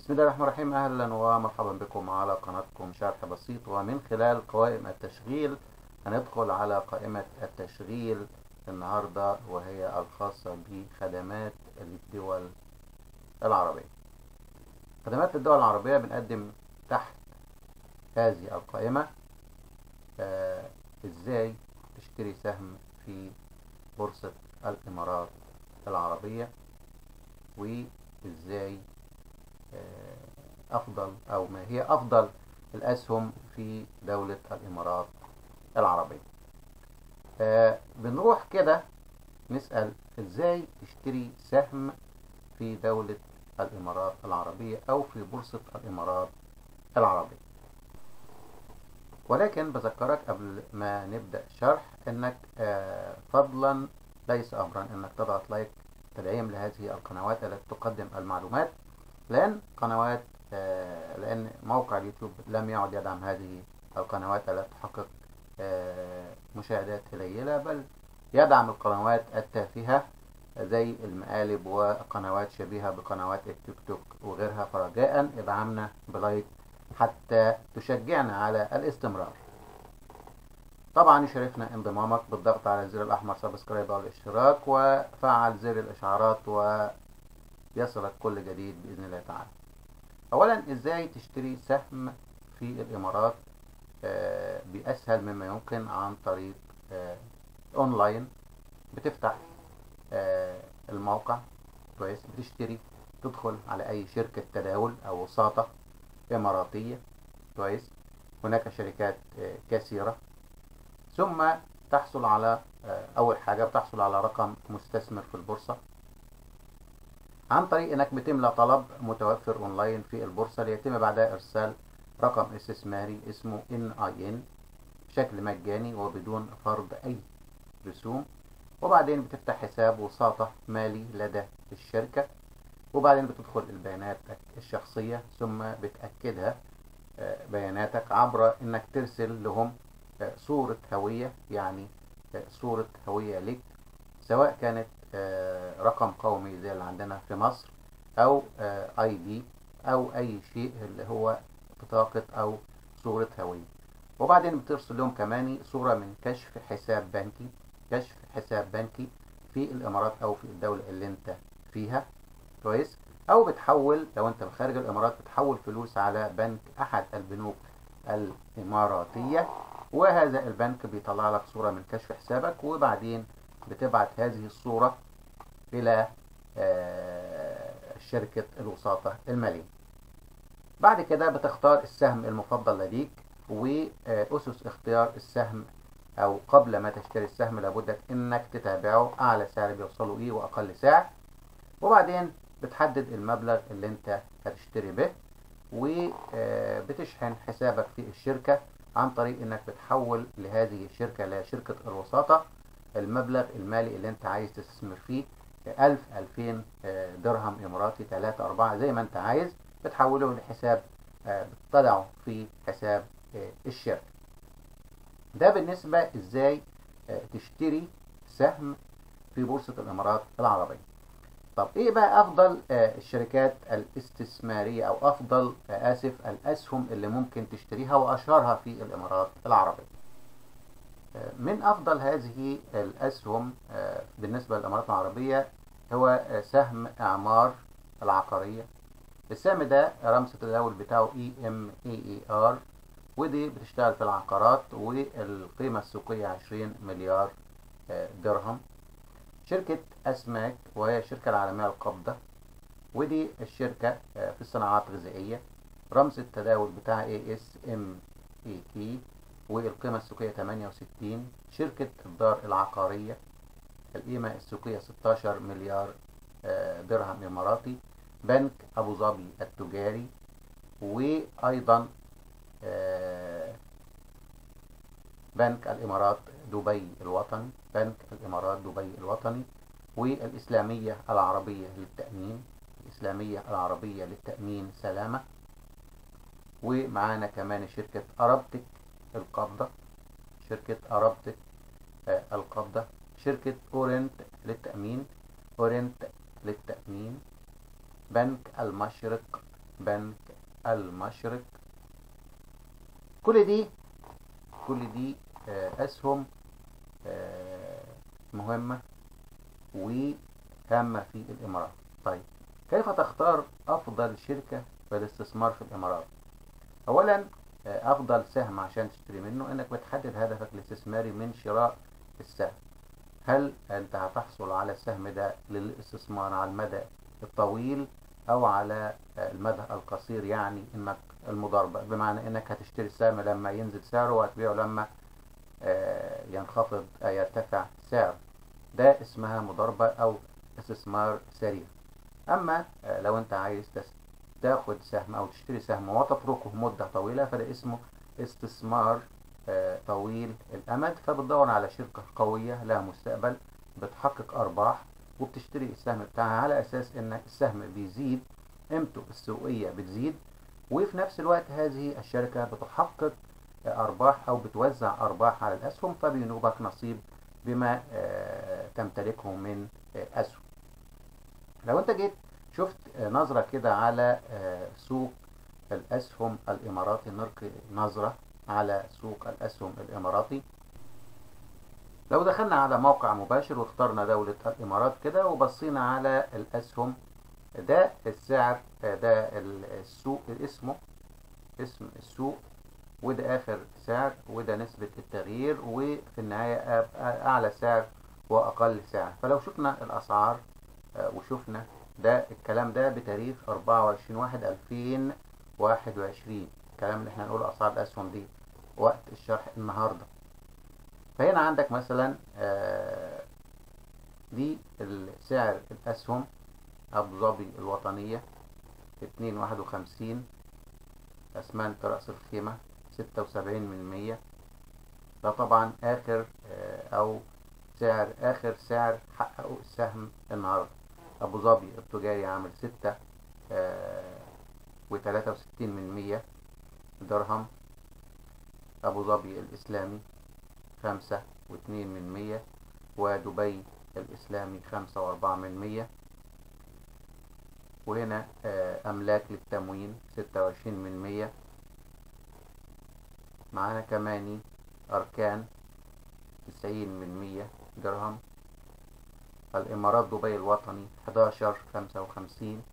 بسم الله الرحمن الرحيم أهلا ومرحبا بكم على قناتكم شرح بسيط ومن خلال قوائم التشغيل هندخل على قائمة التشغيل النهاردة وهي الخاصة بخدمات الدول العربية خدمات الدول العربية بنقدم تحت هذه القائمة آه ازاي تشتري سهم في بورصة الإمارات العربية وازاي أفضل أو ما هي أفضل الأسهم في دولة الإمارات العربية آه بنروح كده نسأل إزاي تشتري سهم في دولة الإمارات العربية أو في بورصة الإمارات العربية ولكن بذكرك قبل ما نبدأ الشرح إنك آه فضلا ليس أمرا إنك تضغط لايك تدعيم لهذه القنوات التي تقدم المعلومات لأن قنوات آه لأن موقع اليوتيوب لم يعد يدعم هذه القنوات التي تحقق آه مشاهدات قليلة بل يدعم القنوات التافهة زي المقالب وقنوات شبيهة بقنوات التيك توك وغيرها فرجاء ادعمنا بلايك حتى تشجعنا على الاستمرار طبعا يشرفنا انضمامك بالضغط على الزر الأحمر سبسكرايب أو الاشتراك وفعل زر الإشعارات ويصلك كل جديد بإذن الله تعالى أولا إزاي تشتري سهم في الإمارات آه بأسهل مما يمكن عن طريق آه أونلاين بتفتح آه الموقع كويس بتشتري تدخل على أي شركة تداول أو وساطة إماراتية كويس هناك شركات كثيرة ثم تحصل على أول حاجة بتحصل على رقم مستثمر في البورصة عن طريق انك بتملى طلب متوفر اونلاين في البورصة ليتم بعدها ارسال رقم استثماري اسمه NIN بشكل مجاني وبدون فرض اي رسوم وبعدين بتفتح حساب وساطة مالي لدى الشركة وبعدين بتدخل البيانات الشخصية ثم بتأكدها بياناتك عبر انك ترسل لهم صورة هوية يعني صورة هوية لك سواء كانت رقم قومي زي اللي عندنا في مصر او اي دي او اي شيء اللي هو بطاقة او صورة هوية وبعدين بترسل لهم كمان صورة من كشف حساب بنكي كشف حساب بنكي في الامارات او في الدولة اللي انت فيها كويس او بتحول لو انت خارج الامارات بتحول فلوس على بنك احد البنوك الاماراتية وهذا البنك بيطلع لك صورة من كشف حسابك وبعدين بتبعت هذه الصورة إلى شركة الوساطة المالية بعد كده بتختار السهم المفضل لديك وأسس اختيار السهم أو قبل ما تشتري السهم لابد إنك تتابعه أعلى سعر بيوصله إيه وأقل سعر وبعدين بتحدد المبلغ اللي أنت هتشتري به وبتشحن حسابك في الشركة عن طريق إنك بتحول لهذه الشركة لشركة الوساطة المبلغ المالي اللي انت عايز تستثمر فيه 1000 2000 درهم اماراتي 3 4 زي ما انت عايز بتحوله لحساب بتضعه في حساب الشركة ده بالنسبة ازاي تشتري سهم في بورصة الامارات العربية طب ايه بقى افضل الشركات الاستثمارية او افضل اسف الاسهم اللي ممكن تشتريها واشهرها في الامارات العربية من أفضل هذه الأسهم بالنسبة للإمارات العربية هو سهم إعمار العقارية السهم ده رمز التداول بتاعه EMAER ودي بتشتغل في العقارات والقيمة السوقية 20 مليار درهم شركة أسماك وهي الشركة العالمية القابضة ودي الشركة في الصناعات الغذائية رمز التداول بتاعها ASMAK والقيمة السوقية 68 شركة الدار العقارية القيمة السوقية 16 مليار درهم إماراتي بنك أبو ظبي التجاري وأيضا بنك الإمارات دبي الوطني بنك الإمارات دبي الوطني والإسلامية العربية للتأمين الإسلامية العربية للتأمين سلامة ومعانا كمان شركة أرابتك القبضة شركة أرابتك آه القبضة شركة أورنت للتأمين أورنت للتأمين بنك المشرق بنك المشرق كل دي كل دي أسهم مهمة وهامة في الإمارات طيب كيف تختار أفضل شركة في الاستثمار في الإمارات أولا أفضل سهم عشان تشتري منه إنك بتحدد هدفك الاستثماري من شراء السهم هل أنت هتحصل على السهم ده للاستثمار على المدى الطويل أو على المدى القصير يعني إنك المضاربة بمعنى إنك هتشتري السهم لما ينزل سعره وهتبيعه لما ينخفض يرتفع سعره ده اسمها مضاربة أو استثمار سريع أما لو أنت عايز تاخد سهم أو تشتري سهم وتتركه مدة طويلة فده اسمه استثمار طويل الأمد فبتدور على شركة قوية لها مستقبل بتحقق أرباح وبتشتري السهم بتاعها على أساس إن السهم بيزيد قيمته السوقية بتزيد وفي نفس الوقت هذه الشركة بتحقق أرباح أو بتوزع أرباح على الأسهم فبينوبك نصيب بما تمتلكه من أسهم لو أنت جيت شفت نظرة كده على سوق الأسهم الإماراتي نلقي نظرة على سوق الأسهم الإماراتي لو دخلنا على موقع مباشر واخترنا دولة الإمارات كده وبصينا على الأسهم ده السعر ده السوق اسمه اسم السوق وده آخر سعر وده نسبة التغيير وفي النهاية أعلى سعر وأقل سعر فلو شفنا الأسعار وشفنا ده الكلام ده بتاريخ 24 واحد 2021 الكلام اللي احنا نقوله أسعار الأسهم دي وقت الشرح النهاردة فهنا عندك مثلا دي سعر الأسهم أبو ظبي الوطنية 251 أسمنت رأس الخيمة 76 من مية ده طبعا آخر أو سعر آخر سعر حققه السهم النهاردة أبو ظبي التجاري عامل ستة وتلاتة وستين من مية درهم أبو ظبي الإسلامي خمسة واتنين من مية ودبي الإسلامي خمسة وأربعة من مية وهنا أملاك للتموين ستة وعشرين من مية معانا كمان أركان تسعين من مية درهم الإمارات دبي الوطني حداشر خمسة وخمسين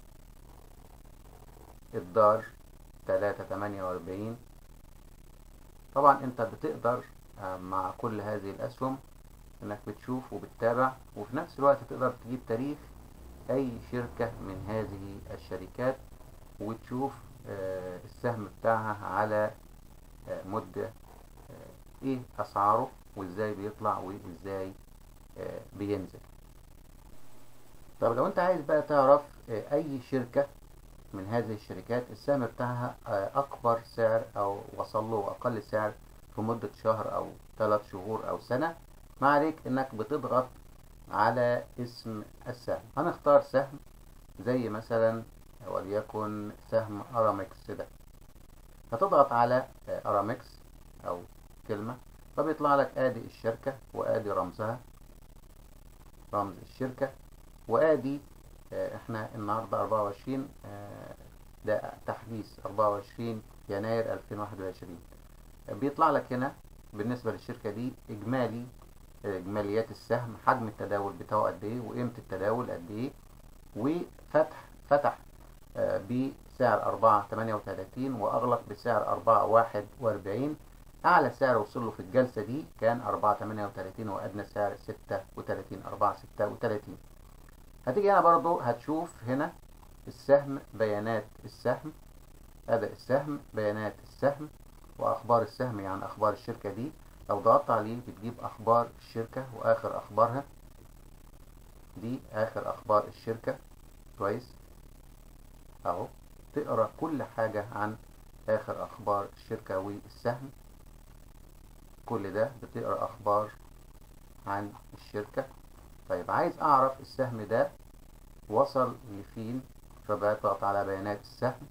الدار تلاتة تمانية وأربعين طبعا انت بتقدر مع كل هذه الأسهم انك بتشوف وبتتابع وفي نفس الوقت تقدر تجيب تاريخ أي شركة من هذه الشركات وتشوف السهم بتاعها على مدة ايه أسعاره وازاي بيطلع وازاي بينزل طب لو انت عايز بقى تعرف اي شركة من هذه الشركات السهم بتاعها اكبر سعر او وصل له اقل سعر في مدة شهر او ثلاث شهور او سنة ما عليك انك بتضغط على اسم السهم هنختار سهم زي مثلا وليكن سهم ارامكس ده هتضغط على ارامكس او كلمة فبيطلع لك ادي الشركة وادي رمزها رمز الشركة وادي احنا النهاردة 24 ده تحديث 24 يناير 2021 بيطلع لك هنا بالنسبة للشركة دي اجمالي اجماليات السهم حجم التداول بتاعه قد ايه وقيمة التداول قد ايه وفتح فتح بسعر 4 38 واغلق بسعر 4 41 اعلى سعر وصل له في الجلسة دي كان 4 38 وادنى سعر 36 4 36 هتيجي هنا برضو هتشوف هنا السهم بيانات السهم أداء السهم بيانات السهم وأخبار السهم يعني أخبار الشركة دي لو ضغطت عليه بتجيب أخبار الشركة وآخر أخبارها دي آخر أخبار الشركة كويس أهو تقرأ كل حاجة عن آخر أخبار الشركة والسهم كل ده بتقرأ أخبار عن الشركة طيب عايز أعرف السهم ده وصل لفين فبضغط على بيانات السهم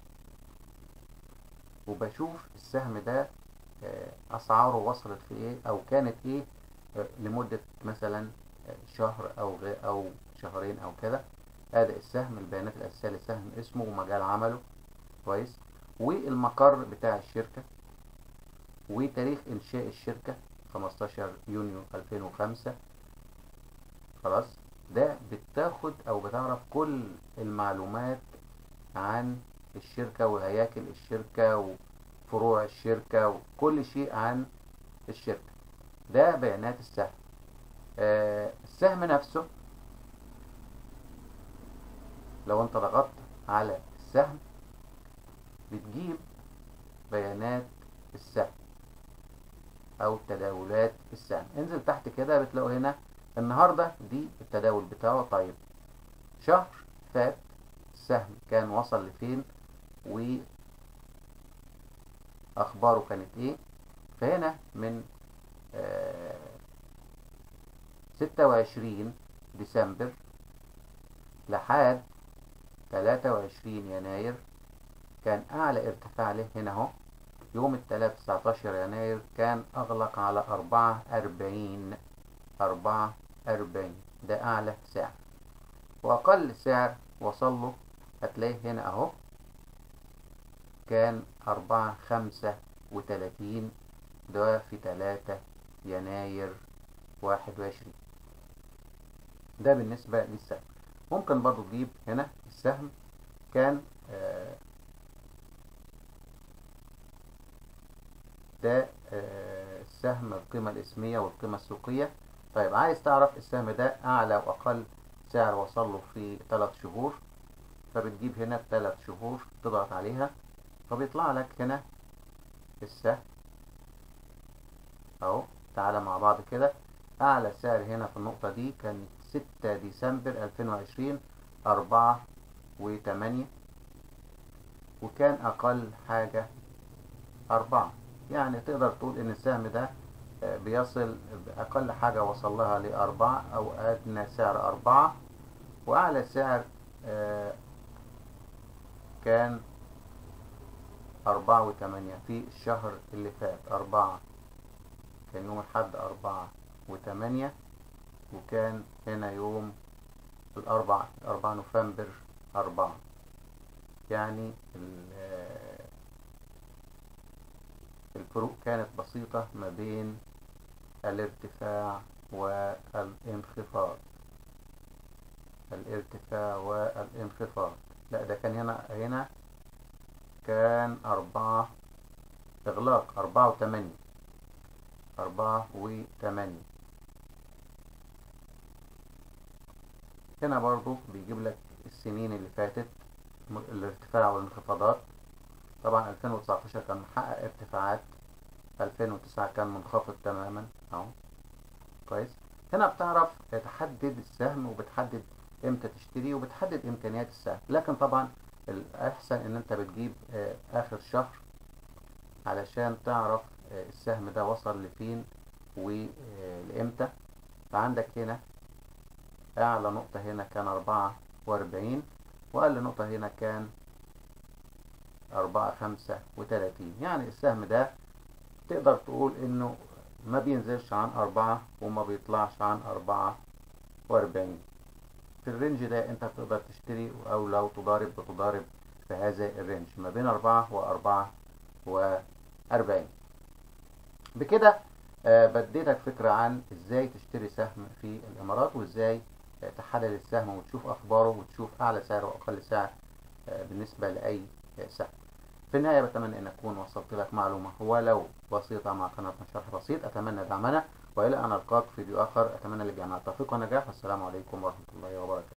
وبشوف السهم ده أسعاره وصلت في إيه أو كانت إيه لمدة مثلا شهر أو غير أو شهرين أو كده ادي السهم البيانات الاساسيه للسهم اسمه ومجال عمله كويس والمقر بتاع الشركه وتاريخ انشاء الشركه 15 يونيو 2005 خلاص ده بتاخد او بتعرف كل المعلومات عن الشركة وهياكل الشركة وفروع الشركة وكل شيء عن الشركة ده بيانات السهم آه السهم نفسه لو انت ضغطت على السهم بتجيب بيانات السهم او تداولات السهم انزل تحت كده بتلاقوا هنا النهاردة دي التداول بتاعه طيب شهر فات السهم كان وصل لفين وأخباره كانت ايه فهنا من ستة وعشرين ديسمبر لحد تلاتة وعشرين يناير كان أعلى ارتفاع له هنا اهو يوم التلات 19 يناير كان أغلق على أربعة أربعين أربعة أربعين ده أعلى سعر وأقل سعر وصل له هتلاقيه هنا أهو كان أربعة خمسة وتلاتين ده في تلاتة يناير واحد وعشرين ده بالنسبة للسهم ممكن برضو تجيب هنا السهم كان آه ده آه السهم القيمة الاسمية والقيمة السوقية طيب عايز تعرف السهم ده أعلى وأقل سعر وصل له في 3 شهور فبتجيب هنا 3 شهور تضغط عليها فبيطلع لك هنا السهم أهو تعالى مع بعض كده أعلى سعر هنا في النقطة دي كان 6 ديسمبر 2020 4 وتمانية وكان أقل حاجة أربعة يعني تقدر تقول إن السهم ده بيصل أقل حاجة وصل لها لأربعة أو أدنى سعر أربعة وأعلى سعر كان أربعة وثمانية في الشهر اللي فات أربعة كان يوم الحد أربعة وثمانية وكان هنا يوم الأربعة أربعة نوفمبر أربعة يعني الفروق كانت بسيطة ما بين الارتفاع والانخفاض الارتفاع والانخفاض لا ده كان هنا هنا كان أربعة إغلاق أربعة وثمانية أربعة وثمانية هنا برضو بيجيب لك السنين اللي فاتت الارتفاع والانخفاضات طبعا 2019 كان محقق ارتفاعات 2009 كان منخفض تماما اهو كويس هنا بتعرف تحدد السهم وبتحدد امتى تشتري وبتحدد امكانيات السهم لكن طبعا الاحسن ان انت بتجيب اخر شهر علشان تعرف السهم ده وصل لفين ولامتى فعندك هنا اعلى نقطة هنا كان اربعة واربعين واقل نقطة هنا كان أربعة خمسة وتلاتين يعني السهم ده تقدر تقول انه ما بينزلش عن أربعة وما بيطلعش عن أربعة وأربعين في الرينج ده انت بتقدر تشتري او لو تضارب بتضارب في هذا الرينج ما بين أربعة وأربعة وأربعين بكده آه بديتك فكرة عن ازاي تشتري سهم في الامارات وازاي آه تحلل السهم وتشوف اخباره وتشوف اعلى سعر واقل سعر آه بالنسبة لاي سهم في النهاية بتمنى ان اكون وصلت لك معلومة ولو بسيطة مع قناتنا شرح بسيط اتمنى دعمنا والى ان القاك في فيديو اخر اتمنى للجميع التوفيق والنجاح والسلام عليكم ورحمة الله وبركاته